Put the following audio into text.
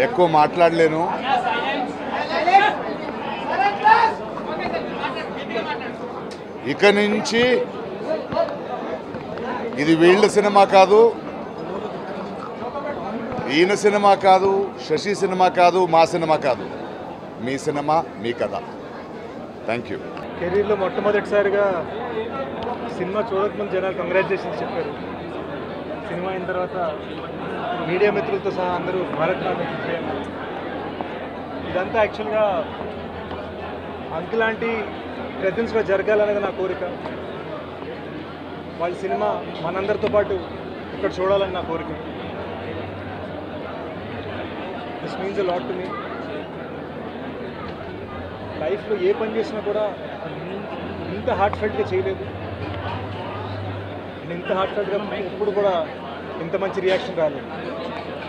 ఎక్కువ మాట్లాడలేను ఇక నుంచి ఇది వీళ్ళ సినిమా కాదు ఈయన సినిమా కాదు శశి సినిమా కాదు మా సినిమా కాదు మీ సినిమా మీ కథ థ్యాంక్ యూ కెరీర్లో మొట్టమొదటిసారిగా సినిమా చూడకముందు జనాలు కంగ్రాచులేషన్స్ చెప్పారు సినిమా అయిన తర్వాత మీడియా మిత్రులతో సహా అందరూ భారతనాట్యం చేయాలి ఇదంతా యాక్చువల్గా అంకు లాంటి ప్రెజెన్స్లో జరగాలనేది నా కోరిక వాళ్ళ సినిమా మనందరితో పాటు ఇక్కడ చూడాలని నా కోరిక this means a lot to me లైఫ్లో ఏ పని చేసినా కూడా ఇంత హార్ట్ ఫెల్ట్గా చేయలేదు అండ్ ఇంత హార్ట్ ఫెల్ట్గా ఎప్పుడు కూడా ఇంత మంచి రియాక్షన్ రాలేదు